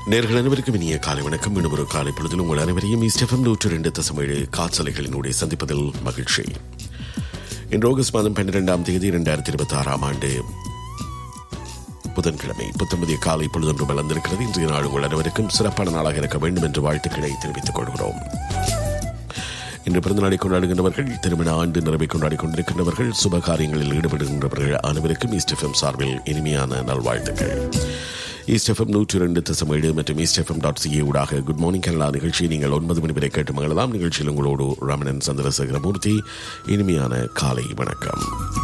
நேர்கள் அனைவருக்கும் இனிய காலை வணக்கம் மீண்டும் ஒரு காலை பொழுதில் உங்கள் அனைவரையும் இஸ்டெஃபம் நூற்று ரெண்டு தசமேழு காற்றலைகளினுடைய சந்திப்பதில் மகிழ்ச்சி இன்று ஆகஸ்ட் மாதம் பன்னிரெண்டாம் தேதி இரண்டாயிரத்தி இருபத்தி ஆறாம் ஆண்டு புதன்கிழமை புத்தம்பதிய காலை பொழுதொன்று வளர்ந்திருக்கிறது இன்றைய நாள் உங்கள் அனைவருக்கும் சிறப்பான நாளாக இருக்க வேண்டும் என்று வாழ்த்துக்களை தெரிவித்துக் கொள்கிறோம் இன்று பிறந்தநாளை கொண்டாடுகின்றவர்கள் திருமண ஆண்டு நிறைவை கொண்டாடி கொண்டிருக்கின்றவர்கள் சுப காரியங்களில் ஈடுபடுகின்றவர்கள் அனைவருக்கும் ஈஸ்டெஃபம் சார்பில் இனிமையான நல்வாழ்த்துக்கள் ஈஸ்டெஃபம் நூற்றி இரண்டு தசம் ஏழு மற்றும் ஈஸ்டெஃபம் டாட் சிஏ ஊடாக குட் மார்னிங் கனடா நிகழ்ச்சியை நீங்கள் ஒன்பது மணி வரை கேட்டு மகளலாம் நிகழ்ச்சியில் உங்களோடு ரமணன் சந்திரசேகரமூர்த்தி இனிமையான காலை வணக்கம்